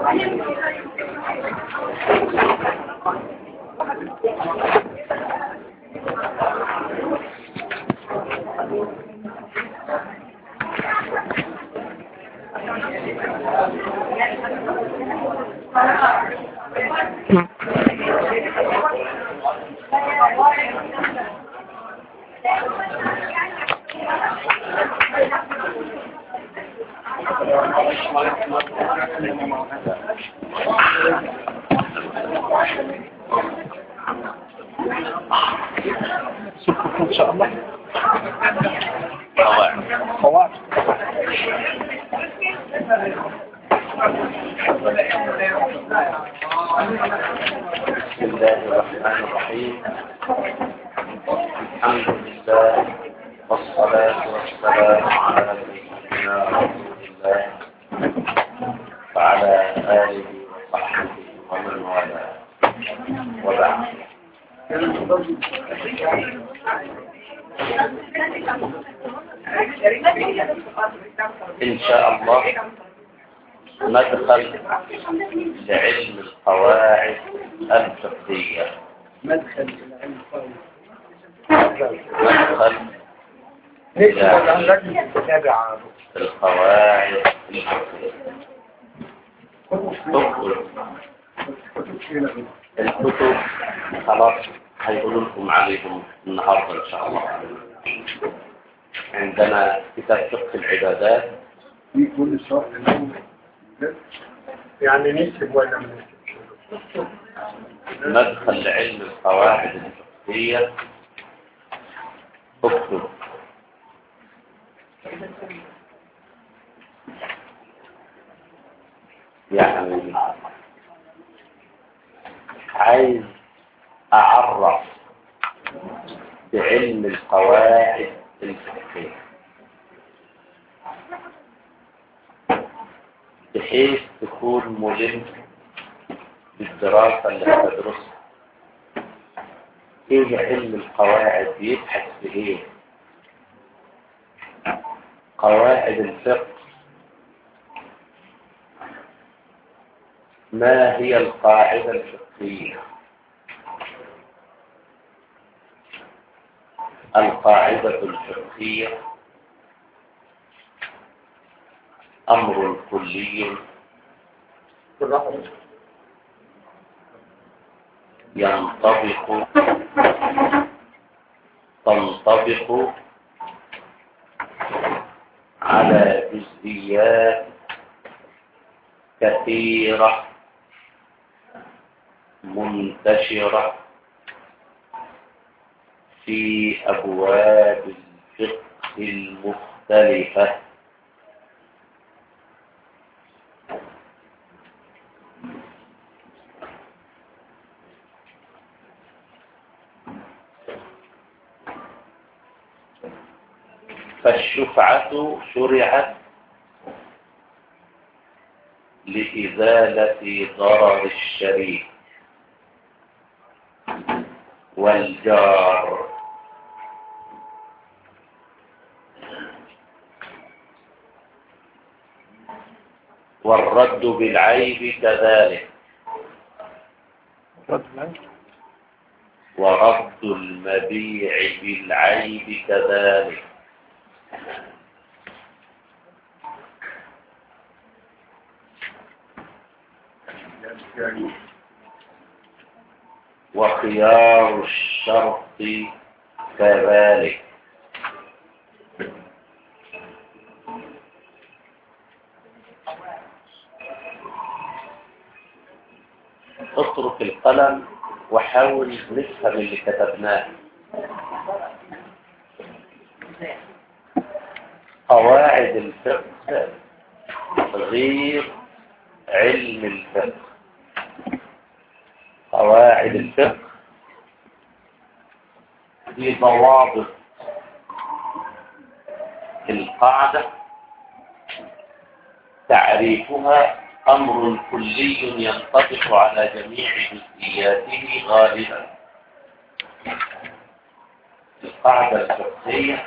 ان شاء الله قواعد قواعد بسم الله الرحمن الرحيم الحمد لله والصلاة والسلام على سيدنا رسول الله وعلى آله وصحبه ومن والاه وبعد إن شاء الله ندخل لعلم القواعد الفقهية مدخل الى علم القواعد. ندخل ليش لا. هو عندك تتابع القواعد الفقهية تدخل كتب هنا هنا. الكتب خلاص هيقولوا لكم عليهم النهارده ان شاء الله عندنا كتاب فقه العبادات في كل شهر له يعني نكتب ولا ما نكتبش ندخل لعلم القواعد الفقهية اكتب يعني عايز أعرف بعلم القواعد الفقهية بحيث تكون ملم بالدراسة اللي هتدرسها ايه علم القواعد بيبحث في ايه قواعد الفقه ما هي القاعدة الفقهية القاعدة الفقهية أمر كلي بالراحة ينطبق تنطبق على جزئيات كثيرة منتشرة في أبواب الفقه المختلفة فالشفعة شرعت لإزالة ضرر الشريك والجار والرد بالعيب كذلك ورد المبيع بالعيب كذلك يعني وخيار الشرط كذلك اترك القلم وحاول نفهم اللي كتبناه قواعد الفقه غير علم الفقه قواعد الفقه دي ضوابط القاعدة تعريفها أمر كلي ينطبق على جميع جزئياته غالبا القاعدة الفقهية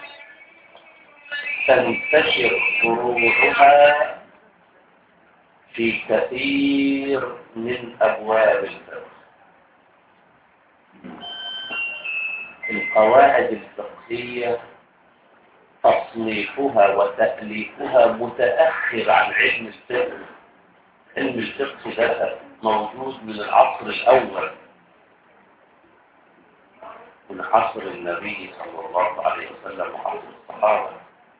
تنتشر فروعها في كثير من أبواب الفقه القواعد الفقهية تصنيفها وتأليفها متأخر عن علم الفقه علم الفقه ده موجود من العصر الأول من عصر النبي صلى الله عليه وسلم وعصر الصحابة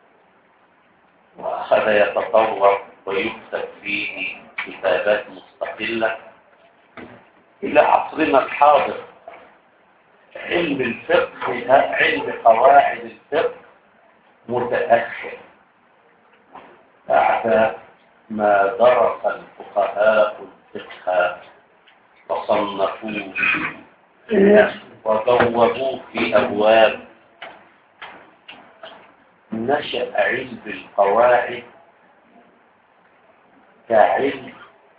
وأخذ يتطور ويكتب فيه كتابات مستقلة إلى عصرنا الحاضر علم الفقه علم قواعد الفقه متأخر بعد ما درس الفقهاء الفقه وصنفوه وبوبوه في أبواب نشأ علم القواعد كعلم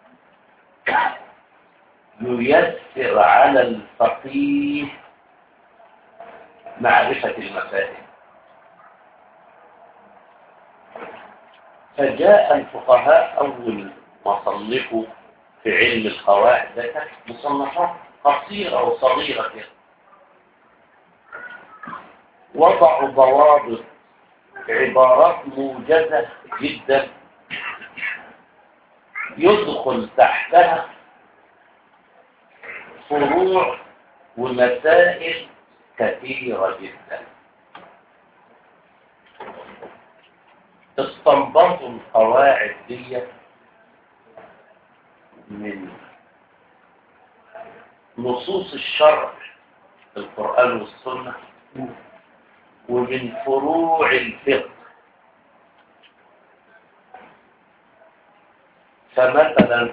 ييسر على الفقيه معرفة المسائل فجاء الفقهاء أول ما صنفوا في علم القواعد ده كانت مصنفات قصيرة وصغيرة كده وضعوا ضوابط عبارات موجزة جدا يدخل تحتها فروع ومسائل كثيرة جدا استنبطوا القواعد دي من نصوص الشرع القرآن والسنة ومن فروع الفقه فمثلا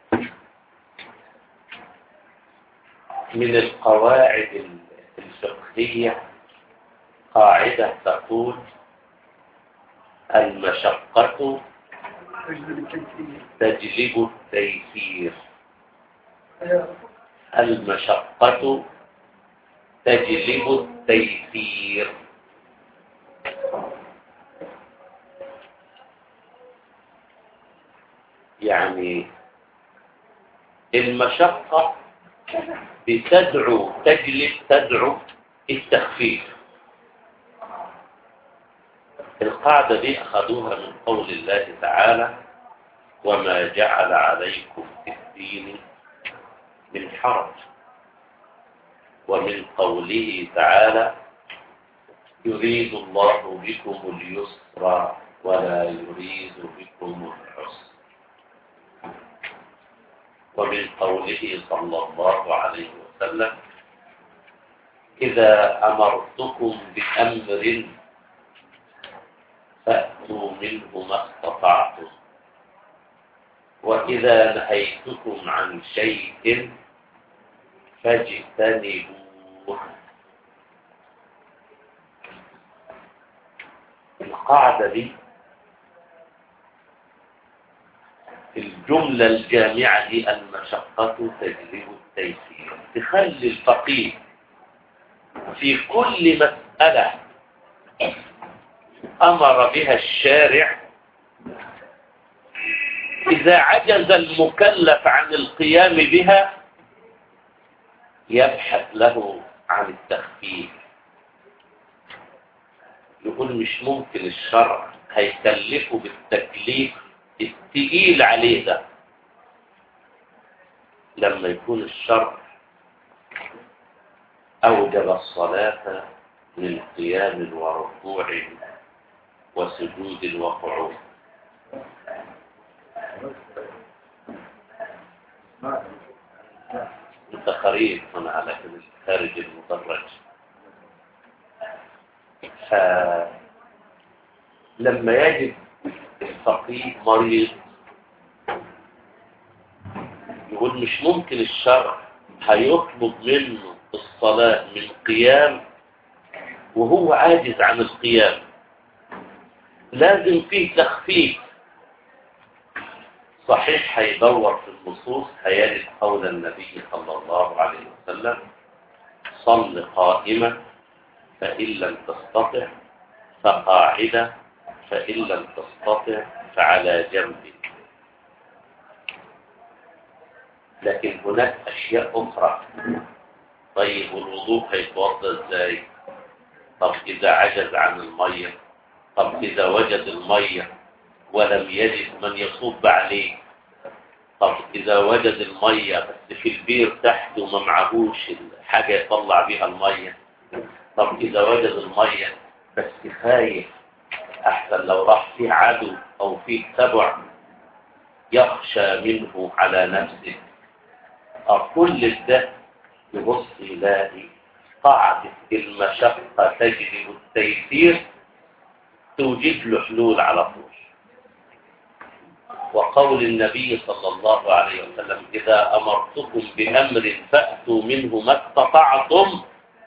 من القواعد الفقهية قاعدة تقول المشقة تجلب التيسير المشقة تجلب التيسير يعني المشقة بتدعو تجلب تدعو التخفيف القاعدة دي أخذوها من قول الله تعالى وما جعل عليكم في الدين من حرج ومن قوله تعالى يريد الله بكم اليسر ولا يريد بكم العسر ومن قوله صلى الله عليه وسلم إذا أمرتكم بأمر فأتوا منه ما استطعتم وإذا نهيتكم عن شيء فاجتنبوه القاعدة دي الجملة الجامعة دي المشقة تجلب التيسير تخلي الفقيه في كل مسألة أمر بها الشارع إذا عجز المكلف عن القيام بها يبحث له عن التخفيف يقول مش ممكن الشرع هيكلفه بالتكليف التقيل عليه ده لما يكون الشرع أوجب الصلاة للقيام وركوع وسجود وقعود انت خريف هنا على كده خارج المدرج لما يجد الفقيه مريض يقول مش ممكن الشرع هيطلب منه الصلاة من قيام وهو عاجز عن القيام لازم فيه تخفيف صحيح هيدور في النصوص هيجد قول النبي صلى الله عليه وسلم صل قائمة فإن لم تستطع فقاعدة فإن لم تستطع فعلى جنب لكن هناك أشياء أخرى طيب والوضوء هيتوضى ازاي طب إذا عجز عن المية طب إذا وجد المية ولم يجد من يصب عليه طب إذا وجد المية بس في البير تحت وما معهوش حاجة يطلع بيها المية طب إذا وجد المية بس خايف أحسن لو راح فيه عدو أو فيه تبع يخشى منه على نفسه أو كل ده يبص يلاقي قاعدة المشقة تجلب التيسير توجد له حلول على طول وقول النبي صلى الله عليه وسلم إذا أمرتكم بأمر فأتوا منه ما استطعتم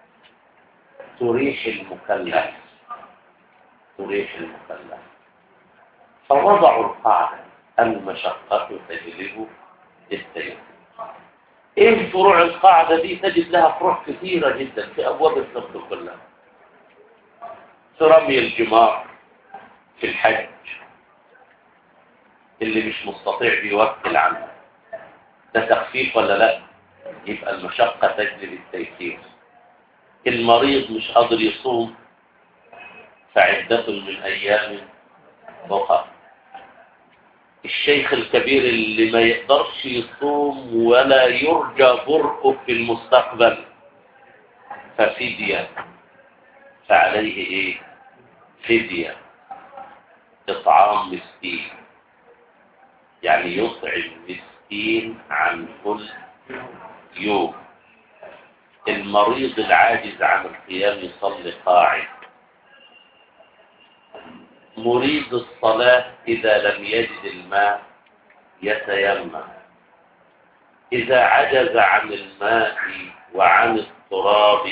تريح المكلف تريح المكلف فوضعوا القاعدة المشقة تجلب التيسير ايه فروع القاعدة دي تجد لها فروع كثيرة جدا في أبواب الفقه كلها في رمي الجمار في الحج اللي مش مستطيع بيوكل عنه ده تخفيف ولا لا يبقى المشقة تجلب التيسير المريض مش قادر يصوم فعدة من أيام أخرى الشيخ الكبير اللي ما يقدرش يصوم ولا يرجى برؤه في المستقبل ففدية فعليه ايه فدية اطعام مسكين يعني يطعم مسكين عن كل يوم المريض العاجز عن القيام يصلي قاعد مريد الصلاة إذا لم يجد الماء يتيمم إذا عجز عن الماء وعن التراب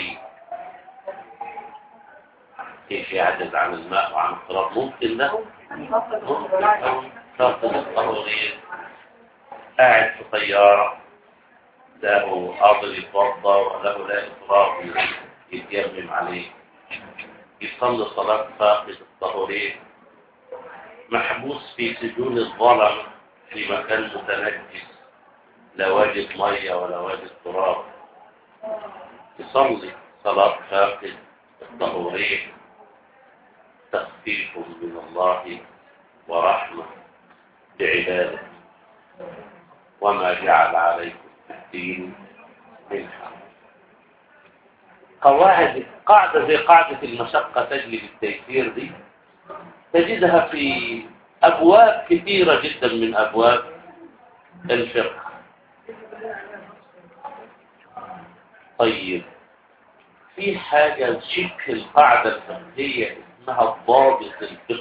كيف يعجز عن الماء وعن التراب ممكن له ممكن شرط الضروري قاعد في طيارة له قادر يتوضا وله لا تراب يتيمم عليه يصلي صلاة فاقد الطهورين محبوس في سجون الظلم في مكان متنجس لا واجد مية ولا واجد تراب يصلي صلاة فاقد الطهورين تخفيف من الله ورحمة بعباده وما جعل عليكم في الدين من حرج قواعد قاعدة زي قاعدة المشقة تجلب التيسير دي تجدها في أبواب كثيرة جدا من أبواب الفقه طيب في حاجة شبه القاعدة الفقهية اسمها الضابط الفقهي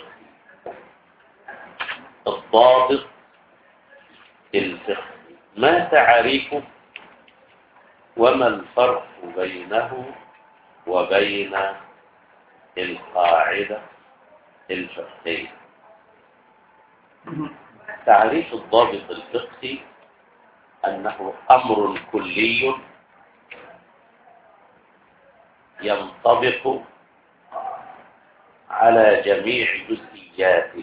الضابط الفقهي ما تعريفه وما الفرق بينه وبين القاعدة الفقهية تعريف الضابط الفقهي أنه أمر كلي ينطبق على جميع جزئياته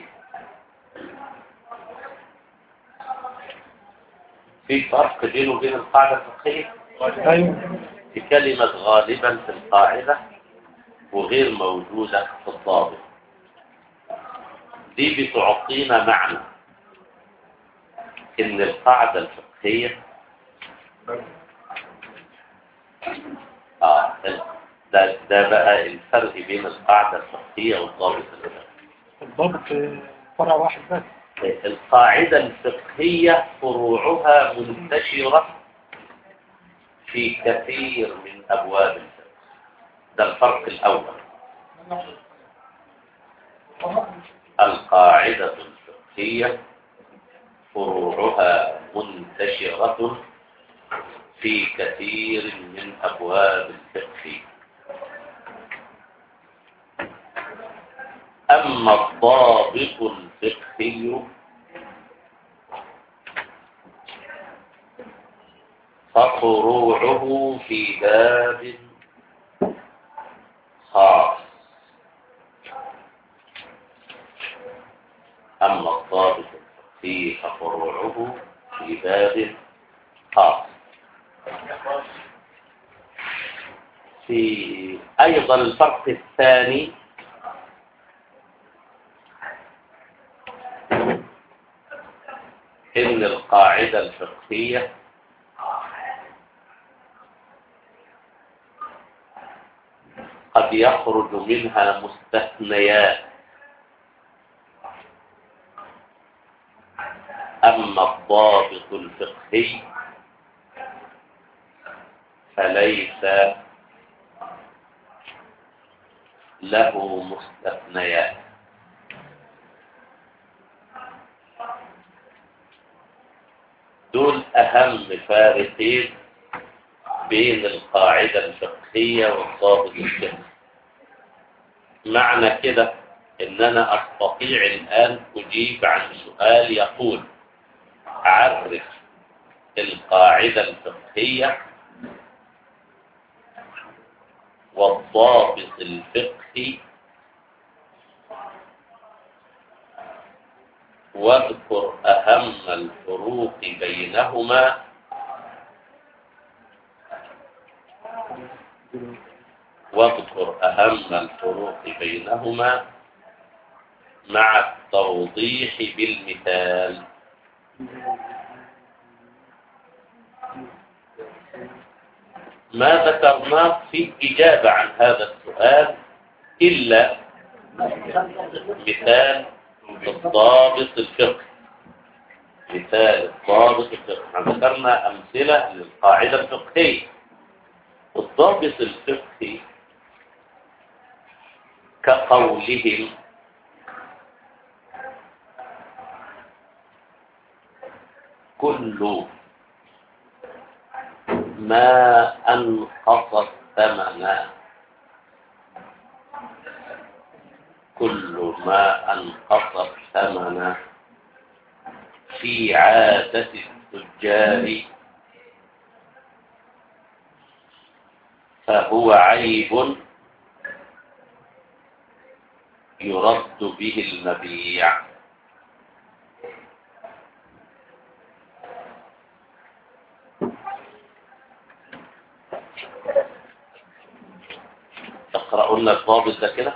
في فرق بينه وبين القاعدة الفقهية ايوه في كلمة غالبا في القاعدة وغير موجودة في الضابط دي بتعطينا معنى ان القاعدة الفقهية اه ده, ده بقى الفرق بين القاعدة الفقهية والضابط الفقهي الضبط فرع واحد بس القاعدة الفقهية فروعها منتشرة في كثير من أبواب الفقه ده الفرق الأول القاعدة الفقهية فروعها منتشرة في كثير من أبواب الفقه أما الضابط الفقهي ففروعه في باب خاص أما الضابط الفقهي ففروعه في باب خاص في أيضا الفرق الثاني إن القاعدة الفقهية قد يخرج منها مستثنيات أما الضابط الفقهي فليس له مستثنيات دول أهم فارقين بين القاعدة الفقهية والضابط الفقهي معنى كده ان انا استطيع الان اجيب عن سؤال يقول عرف القاعدة الفقهية والضابط الفقهي واذكر أهم الفروق بينهما واذكر أهم الفروق بينهما مع التوضيح بالمثال ما ذكرناه في إجابة عن هذا السؤال إلا مثال الضابط الفقهي مثال الضابط الفقهي ذكرنا أمثلة للقاعدة الفقهية الضابط الفقهي كقولهم كل ما أنقص الثمن كل ما أنقص الثمن في عادة التجار فهو عيب يرد به المبيع تقرأوا لنا الضابط ده كده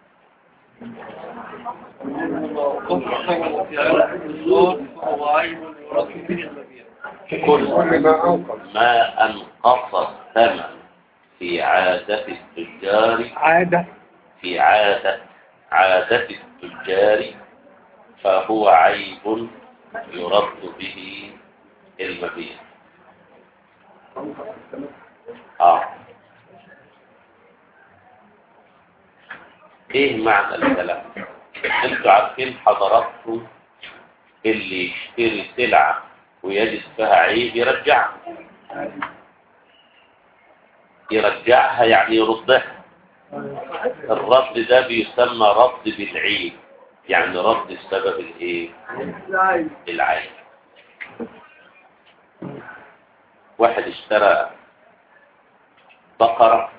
كل ما أنقص الثمن في عادة التجار عادة في عادة عادة التجار فهو عيب يرد به المبيع آه. ايه معنى الكلام انتوا عارفين حضراتكم اللي يشتري سلعة ويجد فيها عيب يرجعها يرجعها يعني يردها الرد ده بيسمى رد بالعيب يعني رد السبب الايه العيب واحد اشترى بقرة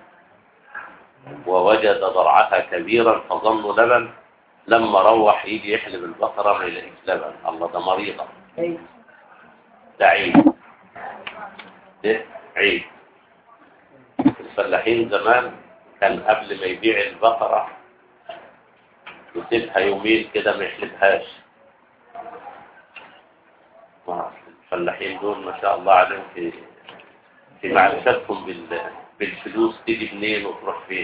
ووجد ضرعها كبيرا فظنوا لبن لما روح يجي يحلب البقرة ما يلاقيش لبن الله ده مريضة ده عيب ده عيب الفلاحين زمان كان قبل ما يبيع البقرة يسيبها يومين كده ما يحلبهاش الفلاحين دول ما شاء الله عليهم في في معرفتهم بال بالفلوس تيجي منين وتروح فين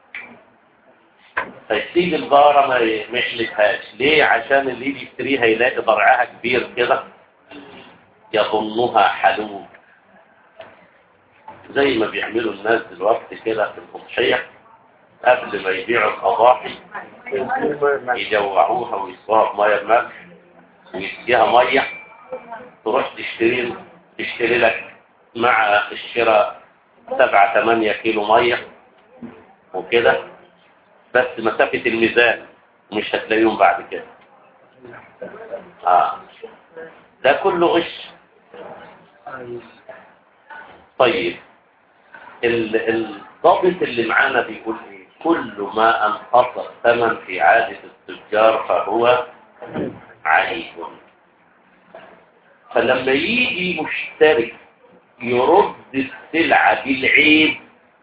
فيسيب البقرة ما ما يحلبهاش ليه عشان اللي يجي يشتريها يلاقي ضرعها كبير كده يظنها حلوب زي ما بيعملوا الناس دلوقتي كده في الأضحية قبل ما يبيعوا الأضاحي يجوعوها ويصوها بمية بملح ويديها مية تروح تشتري تشتري لك مع الشراء سبعة ثمانية كيلو مية وكده بس مسافة الميزان مش هتلاقيهم بعد كده آه. ده كله غش طيب الضابط اللي معانا بيقول ايه كل ما انقص الثمن في عادة التجار فهو عيب فلما يجي مشتري يرد السلعة بالعيب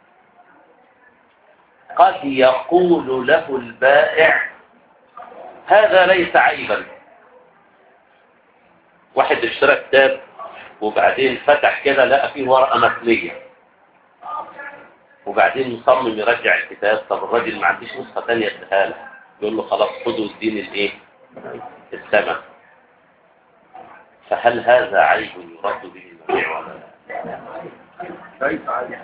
قد يقول له البائع هذا ليس عيبا واحد اشترى كتاب وبعدين فتح كده لقى فيه ورقة مثلية وبعدين مصمم يرجع الكتاب طب الراجل ما عنديش نسخة تانية اديها له يقول له خلاص خدوا الدين الايه الثمن فهل هذا عيب يرد به المبيع ولا لا ليس عليه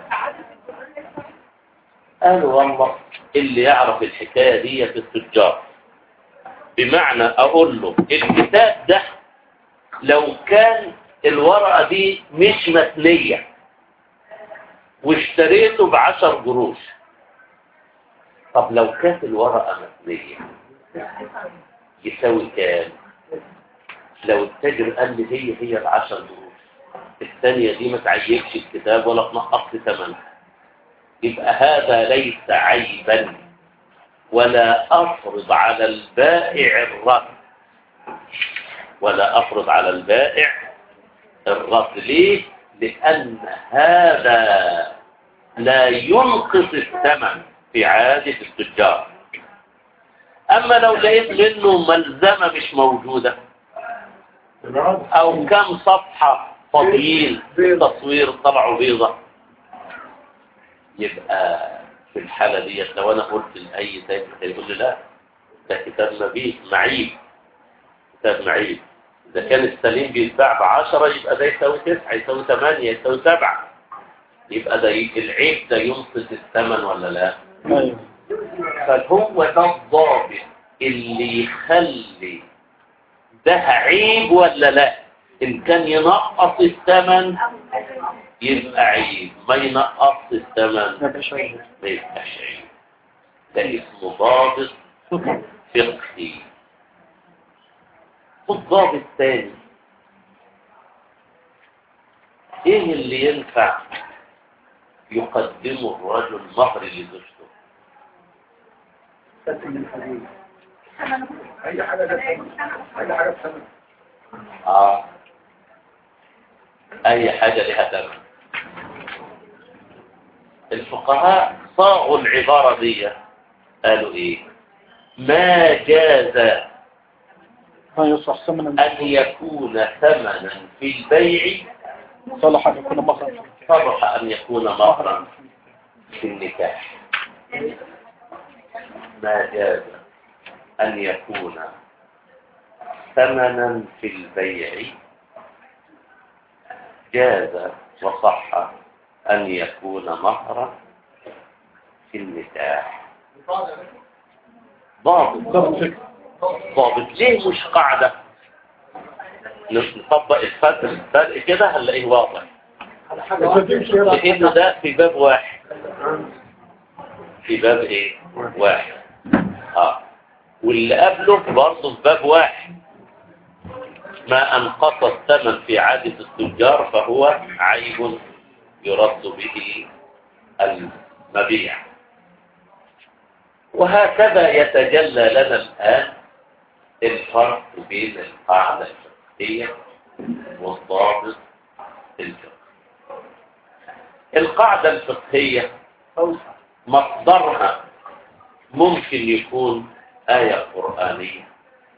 قالوا والله اللي يعرف الحكاية دي في التجار بمعنى اقول له الكتاب ده لو كان الورقة دي مش مثنية واشتريته بعشر قروش طب لو كانت الورقة مثنية يساوي كام لو التاجر قال لي هي هي العشر قروش الثانية دي ما تعيبش الكتاب ولا تنقص ثمنها يبقى هذا ليس عيبا ولا أفرض على البائع الرد ولا أفرض على البائع الرد ليه؟ لأن هذا لا ينقص الثمن في عادة التجار أما لو لقيت منه ملزمة مش موجودة العرض أو كم صفحة فاضيين تصوير طلعوا بيضة يبقى في الحالة دي لو أنا قلت لأي تاجر هيقول لي لا ده كتاب مبيت معيب كتاب معيب إذا كان السليم بيتباع بعشرة يبقى ده يساوي تسعة يساوي ثمانية يساوي سبعة يبقى ده ي- العيب ده ينقص الثمن ولا لا؟ ايوه فهو ده الضابط اللي يخلي ده عيب ولا لا إن كان ينقص الثمن يبقى عيب ما ينقص الثمن ما فيش عيب ما يبقاش عيب ده اسمه ضابط فقهي والضابط الثاني ايه اللي ينفع يقدمه الرجل مهر لزوجته تسلم الحديد اي حاجة ده ثمن. اي حاجة بثمن اه اي حاجة لها ثمن الفقهاء صاغوا العبارة دي قالوا ايه ما جاز ما يصح ثمنا ان يكون ثمنا في البيع صلح ان يكون مخرج صرح ان يكون مهرا في النكاح ما جاز ان يكون ثمنا في البيع جاز وصح ان يكون مهرا في النكاح ضابط ضبط فكر ضابط ليه مش قاعدة نطبق الفرق الفرق كده هنلاقيه واضح على حاجة تمشي لأن ده في باب واحد في باب ايه واحد اه واللي قبله برضه في باب واحد ما أنقص الثمن في عادة التجار فهو عيب يرد به المبيع وهكذا يتجلى لنا الآن الفرق بين القاعدة الفقهية والضابط الفقهي القاعدة الفقهية أوسع مصدرها ممكن يكون آية قرآنية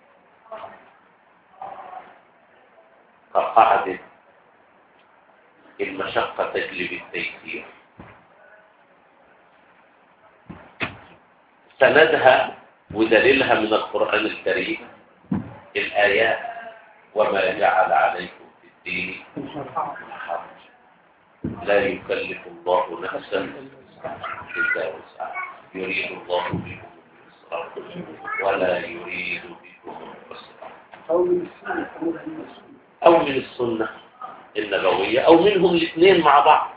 كقاعدة المشقة تجلب التيسير سندها ودليلها من القرآن الكريم الآيات وما جعل عليكم في الدين حرج لا يكلف الله نفسا إلا وسعها يريد الله بكم اليسر ولا يريد بكم العسر أو من السنة أو من السنة أو من السنة النبوية أو منهم الاثنين مع بعض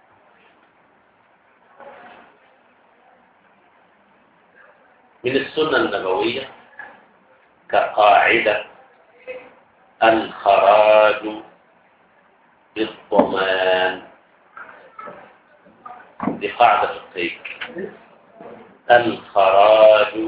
من السنة النبوية كقاعدة الخراج بالضمان دي قاعدة فقهية الخراج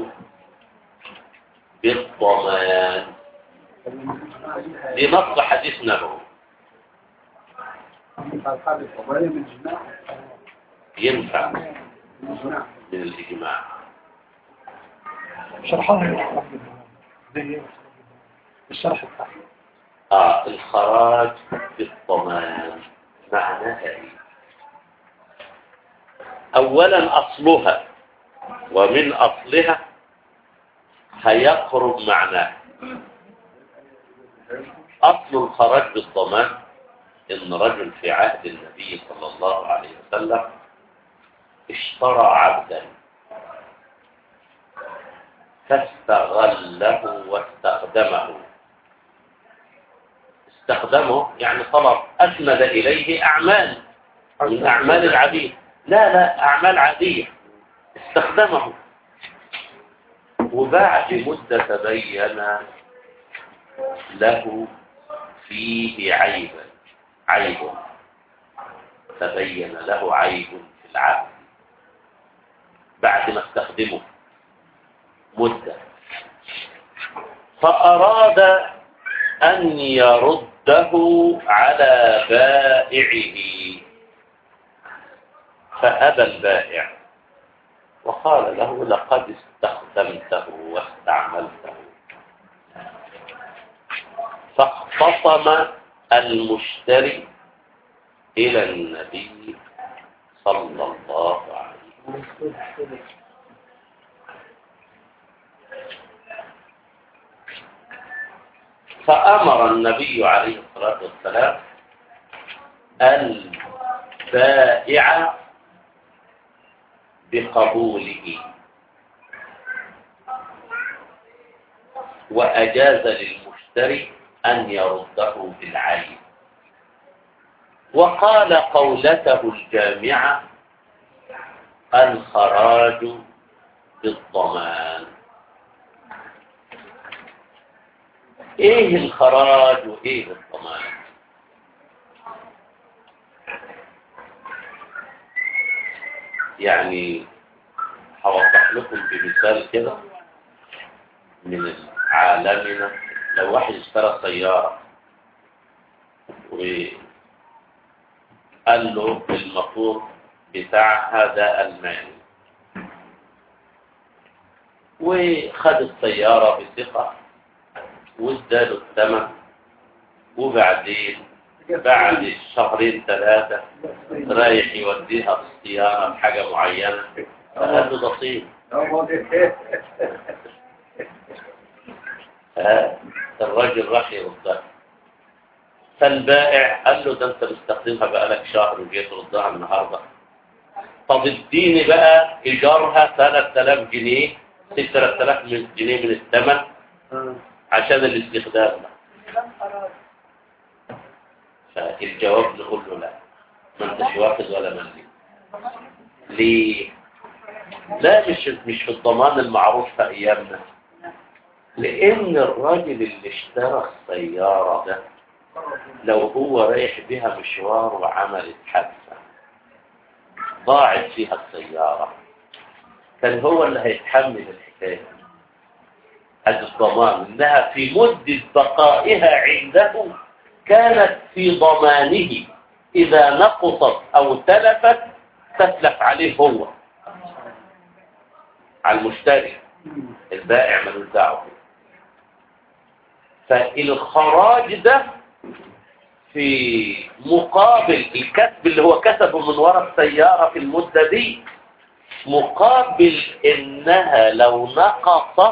بالضمان دي نص حديث نبوي ينفع الحد الفضائية من الجماع ينفع من الجماع من الإجماع شرحها هي خلاص جدا دي هي الشرح بتاعها آه الخراج بالضمان معناها إيه؟ أولا أصلها ومن أصلها هيقرب معناه أصل الخراج بالضمان إن رجل في عهد النبي صلى الله عليه وسلم اشترى عبدا فاستغله واستخدمه استخدمه يعني طلب أسند إليه أعمال من أعمال العبيد لا لا أعمال عادية استخدمه وبعد مدة تبين له فيه عيبا عيب تبين له عيب في العبد بعد ما استخدمه مدة فأراد أن يرده على بائعه فأبى البائع وقال له لقد استخدمته واستعملته فاختصم المشتري إلى النبي صلى الله عليه وسلم فأمر النبي عليه الصلاة والسلام البائع بقبوله وأجاز للمشتري أن يرده بالعين وقال قولته الجامعة الخراج بالضمان ايه الخراج وايه الضمان يعني هوضح لكم بمثال كده من عالمنا لو واحد اشترى سيارة وقال له الموتور بتاعها ده ألماني وخد السيارة بثقة واداله الثمن وبعدين بعد شهرين ثلاثة رايح يوديها في الصيانة بحاجة معينة فقال له ده طين ها، الراجل راح يردها فالبائع قال له ده انت مستخدمها بقالك شهر وجيت تردها النهارده طب اديني بقى ايجارها 3000 جنيه 6000 من- جنيه من الثمن عشان الاستخدام ده فالجواب نقول له لا ما انتش واخد ولا ملي ليه لا مش مش في الضمان المعروف في ايامنا لان الراجل اللي اشترى السيارة ده لو هو رايح بها مشوار وعملت حادثة ضاعت فيها السيارة كان هو اللي هيتحمل الحكاية هذا الضمان انها في مدة بقائها عنده كانت في ضمانه اذا نقصت او تلفت تتلف عليه هو على المشتري البائع ملوش دعوه فالخراج ده في مقابل الكسب اللي هو كسبه من وراء السيارة في المدة دي مقابل انها لو نقصت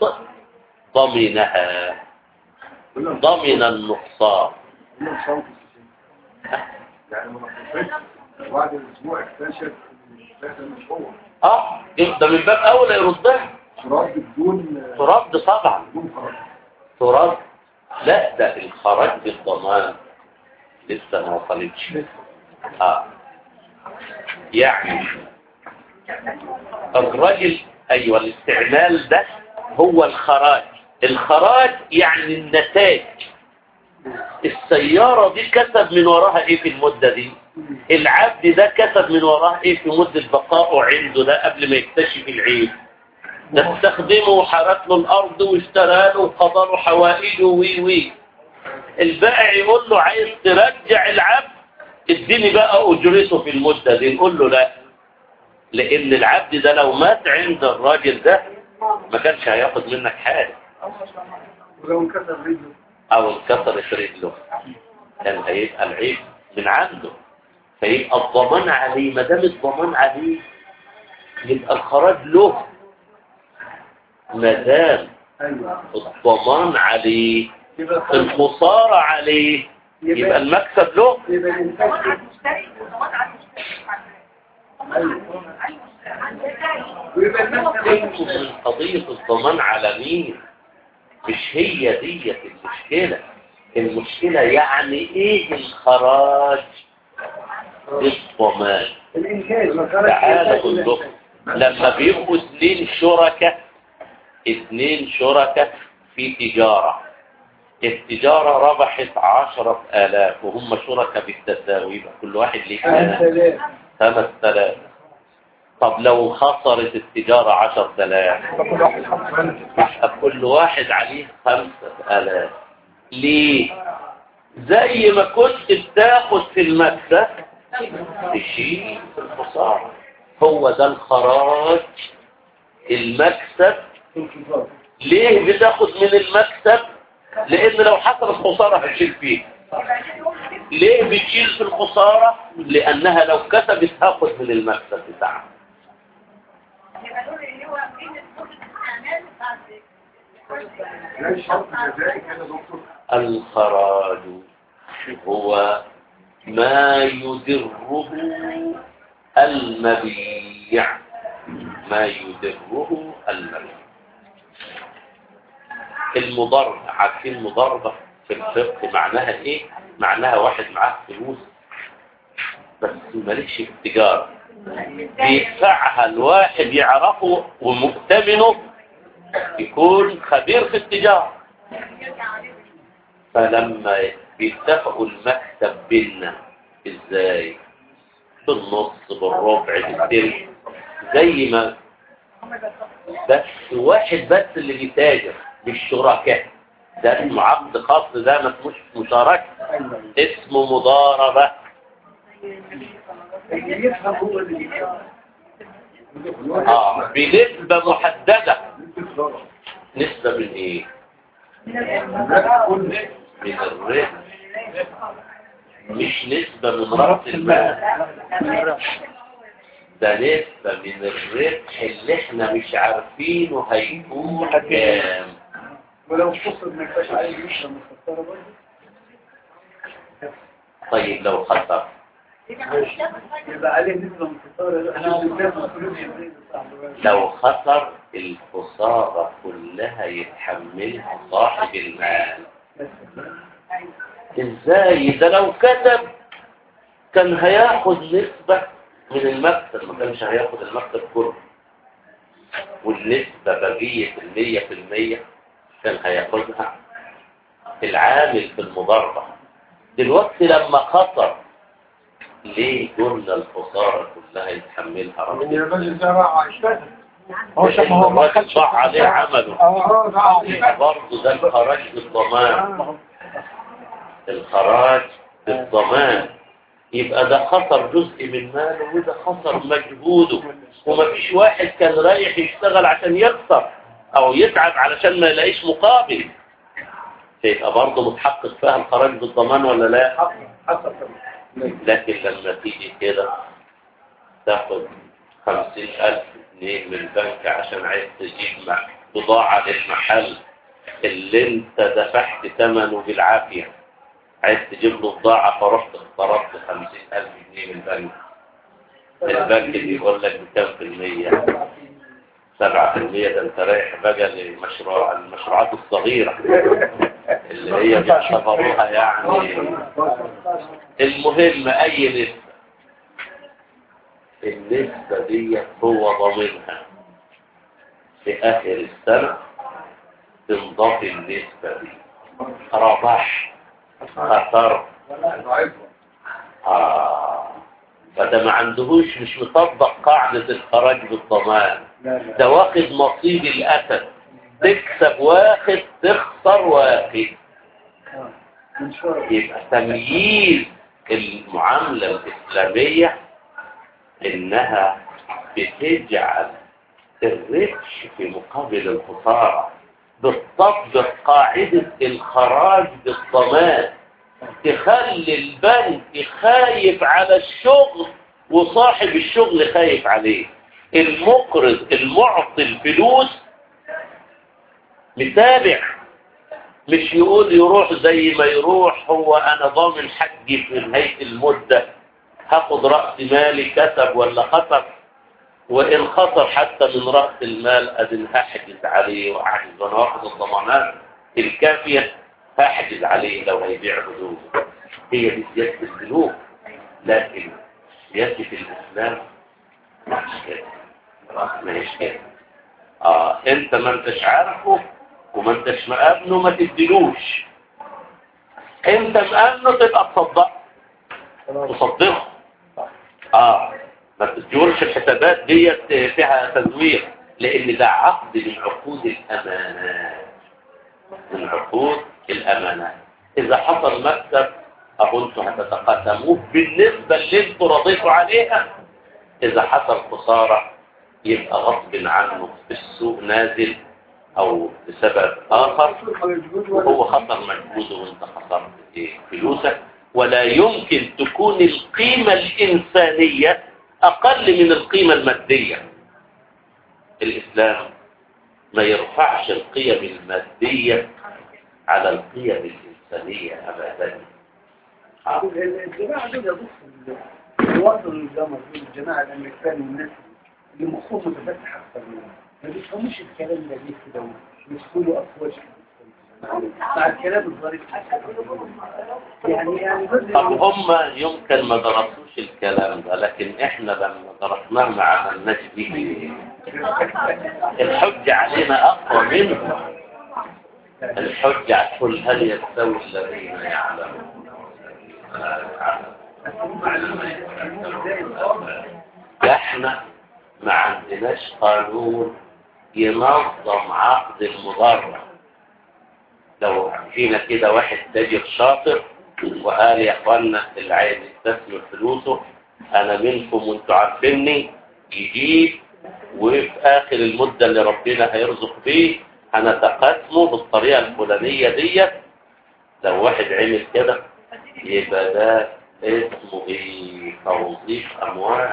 ضمنها ضمن النقصان يعني ما نقصتش وبعد الاسبوع اكتشف ان ده مش هو اه ده من باب اولى يردها تراب بدون ترد طبعا بدون خراج ترد لا ده الخراج بالضمان لسه ما وصلتش اه يعني الراجل ايوه الاستعمال ده هو الخراج الخراج يعني النتاج السيارة دي كسب من وراها ايه في المدة دي العبد ده كسب من وراها ايه في مدة بقائه عنده ده قبل ما يكتشف العيب ده استخدمه وحرك له الارض واشترى له وقضى له حوائجه وي وي البائع يقول له عايز ترجع العبد اديني بقى اجرته في المدة دي نقول له لا لان العبد ده لو مات عند الراجل ده ما كانش هياخد منك حاجة ولو انكسر رجله او انكسرت رجله كان هيبقى العيب من عنده فيبقى الضمان عليه ما دام الضمان عليه يبقى الخراج له ما دام ايوه الضمان عليه يبقى الخراج- الخسارة عليه يبقى المكسب له يبقى الانتاج ضمان على المشتري وضمان على المشتري ويبقى الناس سيبكم من قضية الضمان على مين مش هي ديت المشكلة المشكلة يعني ايه الخراج الضمان الانتاج ما خرج تعالى الإنتاج اقول إلا لكم لما بيبقوا اثنين شركاء اثنين شركاء في تجارة التجارة ربحت عشرة آلاف وهم شركاء بالتساوي يبقى كل واحد ليه كام؟ السلام خمس آلاف طب لو خسرت التجارة عشر آلاف كل واحد خمسة يبقى كل واحد عليه خمسة آلاف ليه؟ زي ما كنت بتاخد في المكسب تشيل في الخسارة هو ده الخراج المكسب في الكبار ليه بتاخد من المكسب لان لو حصلت خسارة هتشيل فيه ليه بتشيل في الخسارة لانها لو كسبت هاخد من المكسب بتاعها لا شرط جزائي كده دكتور الخراج هو ما يدره المبيع ما يدره المبيع المضاربة عارفين المضاربة في الفقه معناها ايه معناها واحد معاه فلوس بس مالكش في التجارة بيدفعها الواحد يعرفه ومؤتمنه يكون خبير في التجارة فلما بيتفقوا المكسب بينا ازاي بالنص بالربع بالتلت زي ما بس واحد بس اللي بيتاجر مش شركاء ده اسمه عقد خاص ده ما اسموش مشاركة ايوه اسمه مضاربة اللي يفهم هو اللي يفهم اه بنسبة محددة نسبة من ايه من الربح مش نسبة من رأس المال ده نسبة من الربح اللي احنا مش عارفينه هيكون كام ولو فصل ما يبقاش عليه يشرب مخسرة برضه طيب لو خسر يبقى عليه نسبة مخسرة احنا الناس مسؤولين يبقى لو خسر الخسارة كلها يتحملها صاحب المال ازاي ده لو كتب كان هياخد نسبة من المكسب ما كانش هياخد المكسب كله والنسبة بقية المية في المية كان هياخدها العامل في المضاربة دلوقتي لما خسر ليه قلنا الخسارة كلها يتحملها من رجل الراجل ده راح اشتغل هو شاف ما هو ما الراجل خدش ضاع عليه عمله اه اه برضه ده الخراج بالضمان الخراج بالضمان يبقى ده خسر جزء من ماله وده خسر مجهوده ومفيش واحد كان رايح يشتغل عشان يخسر او يتعب علشان ما يلاقيش مقابل يبقى برضه متحقق فيها الخراج بالضمان ولا لا حصل لكن لما تيجي كده تاخد خمسين ألف جنيه من البنك عشان عايز تجيب مع- بضاعة للمحل اللي انت دفعت ثمنه بالعافية عايز تجيب له بضاعة فرحت اقترضت خمسين ألف جنيه من البنك البنك بيقول لك بكام في المية سبعة في المية ده انت رايح بقى لمشروع المشروعات الصغيرة اللي هي بيعتبروها يعني المهم اي نسبة النسبة دي هو ضامنها في اخر السنة تنضاف النسبة دي ربح خسر آه فده ما عندهوش مش مطبق قاعدة الخراج بالضمان ده واخد نصيب الأسد تكسب واخد تخسر واخد من شرط يبقى تمييز ال- المعاملة الإسلامية إنها بتجعل الربح في مقابل الخسارة بتطبق قاعدة الخراج بالضمان تخلي البنك خايف على الشغل وصاحب الشغل خايف عليه المقرض المعطي الفلوس متابع مش يقول يروح زي ما يروح هو انا ضامن حقي في نهاية المدة هاخد رأس مالي كسب ولا خسر وإن خسر حتى من رأس المال أدن هحجز عليه وأحجز وأنا واخد الضمانات الكافية هحجز عليه لو هيبيع هدوم هي دي سياسة البنوك لكن سياسة الإسلام مش كده ما هيش كده آه أنت ما أنتش عارفه وما أنتش مقابله ما تديلوش أنت مقابله تبقى تصدق تصدقه اه ما تدورش الحسابات ديت فيها تزوير لان ده عقد من عقود الامانات من عقود الامانات اذا حصل مكسب اهو انتوا هتتقاسموه بالنسبه اللي انتوا رضيتوا عليها اذا حصل خساره يبقى غصب عنه السوق نازل او بسبب اخر وهو خسر مجهوده وانت خسرت ايه فلوسك ولا يمكن تكون القيمة الإنسانية أقل من القيمة المادية الإسلام ما يرفعش القيم المادية على القيم الإنسانية أبدا الجماعة دول يبص الوضع النظام الجماعة الأمريكان والناس اللي مخهم متفتح أكثر منهم ما بيفهموش الكلام ده ليه كده ويدخلوا أفواج مع الكلام الظريف يعني يعني بس طب هم يمكن ما درسوش الكلام ده لكن احنا لما درسناه ما عملناش به الحجة علينا أقوى منه الحجة قل هل يستوي الذين يعلمون احنا ما عندناش قانون ينظم عقد المضاربة لو فينا كده واحد تاجر شاطر وقال يا اخوانا اللي عايز يستثمر فلوسه انا منكم وانتوا عارفيني يجيب وفي اخر المدة اللي ربنا هيرزق بيه هنتقاسمه بالطريقة الفلانية ديت لو واحد عمل كده يبقى ده اسمه ايه توظيف اموال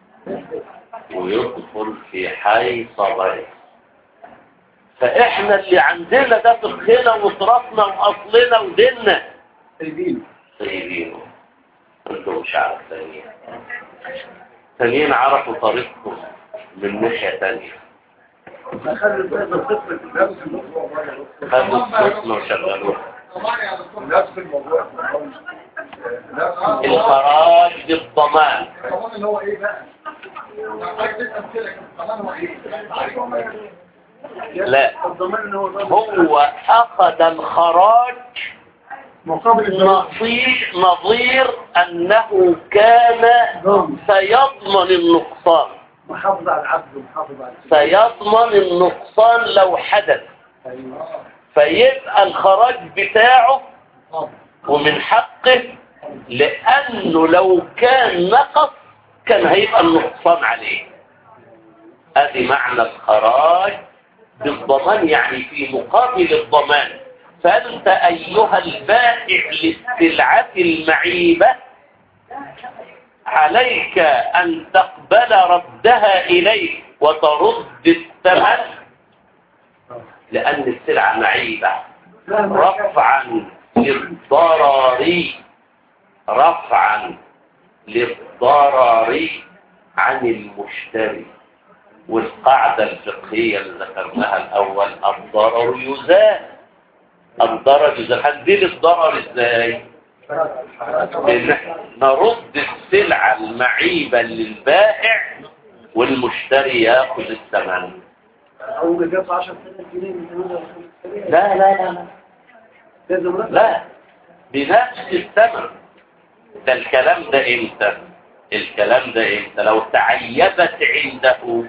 ويدخل في حي صبري فاحنا اللي عندنا ده فقهنا وتراثنا واصلنا وديننا الدين طيبين انتم مش عارف ثانيين ثانيين عرفوا طريقكم من ناحية ثانية أخذ البيضة الطفل في نفس الموضوع خدوا السكنة وشغلوها نفس الموضوع نفس الموضوع الخراج بالضمان الضمان اللي هو ايه بقى؟ عايز تسأل كده الضمان هو ايه؟ لا الضمان ان هو ضمان هو أخذ الخراج مقابل الضمان نظير, نظير أنه كان سيضمن النقصان محافظ على العبد ومحافظ على سيضمن النقصان لو حدث ايوه فيبقى الخراج بتاعه ومن حقه لأنه لو كان نقص كان هيبقى النقصان عليه ادي معنى الخراج بالضمان يعني في مقابل الضمان فأنت أيها البائع للسلعة المعيبة عليك أن تقبل ردها إليك وترد الثمن لأن السلعة معيبة رفعا للضرر رفعا للضرر عن المشتري والقاعدة الفقهية اللي ذكرناها الأول الضرر يزال الضرر يزال هنزيل الضرر ازاي؟ بإن إحنا نرد السلعة المعيبة للبائع والمشتري ياخذ الثمن اول ما جاب 10000 جنيه من ثمنها لا لا لا لا لازم رد لا بنفس الثمن ده الكلام ده امتى الكلام ده امتى لو تعيبت عنده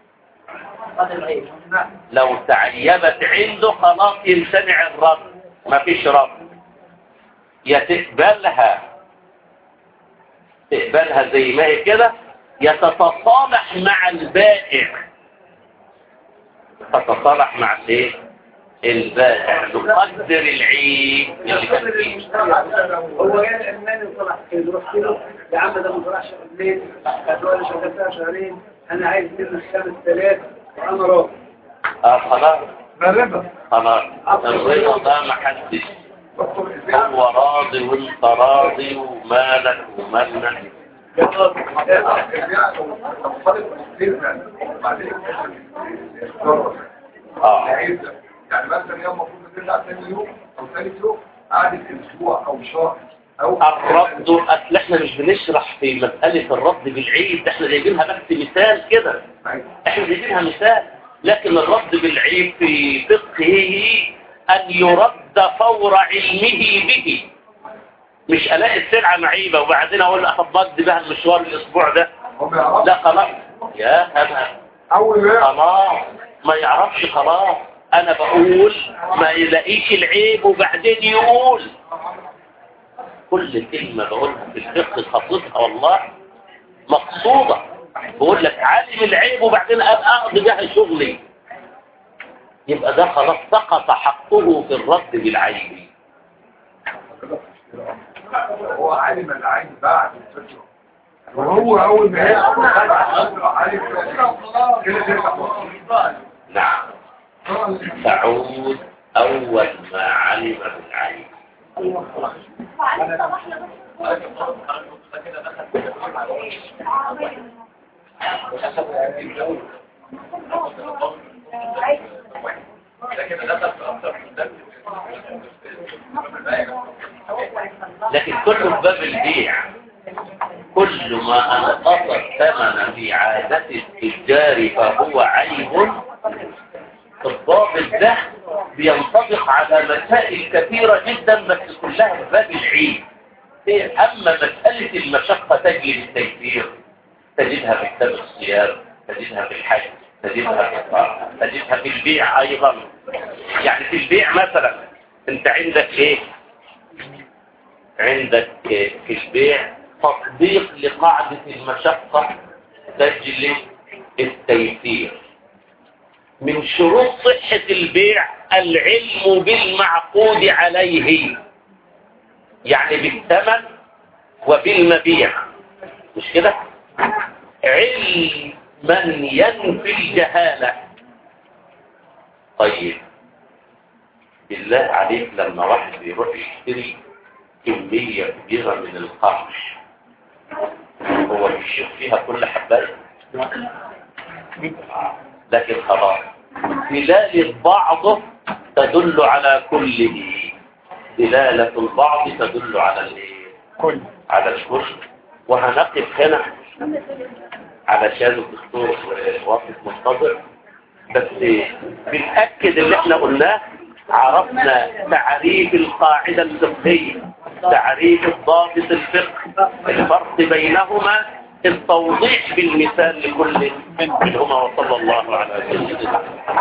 لو تعيبت عنده خلاص يمتنع الرد مفيش رد يا تقبلها تقبلها زي ما هي كده يتتصالح مع البائع تتصالح مع الايه البائع نقدر العيب اللي كان فيه هو جاي الالماني وطلع كده رحت له يا عم ده ما طلعش قبلين هتقول لي شغال فيها شهرين انا عايز منك 5000 وانا راضي اه خلاص غالبا خلاص الرضا ده ما حدش هو راضي وانت راضي ومالك ومالنا اه يعني مثلا يوم المفروض ترجع ثاني يوم او ثالث يوم قعدت اسبوع او شهر او الرد اصل احنا مش بنشرح في مسألة الرد بالعيب ده احنا جايبينها بس مثال كده احنا جايبينها مثال لكن الرد بالعيب في فقهه ان يرد فور علمه به مش الاقي السلعة معيبة وبعدين اقول افضل بها المشوار الاسبوع ده هم يعرفوا لا خلاص يا هذا اول ما خلاص ما يعرفش خلاص انا بقول ما يلاقيش العيب وبعدين يقول كل كلمة بقولها في الفقه خطيتها والله مقصودة بقول لك عالم العيب وبعدين ابقى اقضي بها شغلي يبقى ده خلاص سقط حقه في الرد بالعيب هو علم العين بعد الفجر وهو اول ما يعرف علم كده ترجع نعم تعود اول ما علم بالعيب لكن كل باب البيع كل ما أنقص الثمن في عادة التجار فهو عيب الضابط ده بينطبق على مسائل كثيرة جدا بس كلها في باب العيب أما مسألة المشقة تجلب التيسير تجدها في كتاب الصيام تجدها في الحج تجدها في الطاعة تجدها في البيع أيضا يعني في البيع مثلا أنت عندك إيه عندك في البيع تطبيق لقاعدة المشقة تجلب التيسير من شروط صحة البيع العلم بالمعقود عليه يعني بالثمن وبالمبيع مش كده علما ينفي الجهالة طيب بالله عليك لما واحد بيروح يشتري كمية كبيرة من القمح هو بيشوف فيها كل حباية لكن خلاص دلالة بعضه تدل على كله دلالة البعض تدل على الايه كل على الكل وهنقف هنا علشان الدكتور واقف منتظر بس بنأكد اللي احنا قلناه عرفنا تعريف القاعدة الفقهية تعريف الضابط الفقه الفرق بينهما التوضيح بالمثال لكل منهما وصلى الله على سيدنا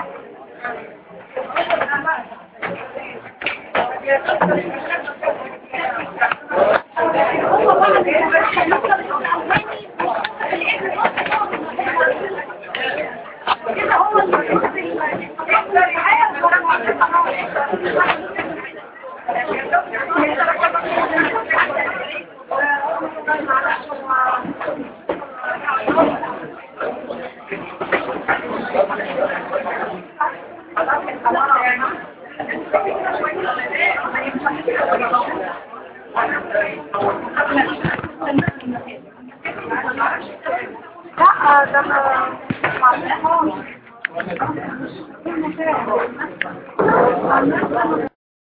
لا ده ما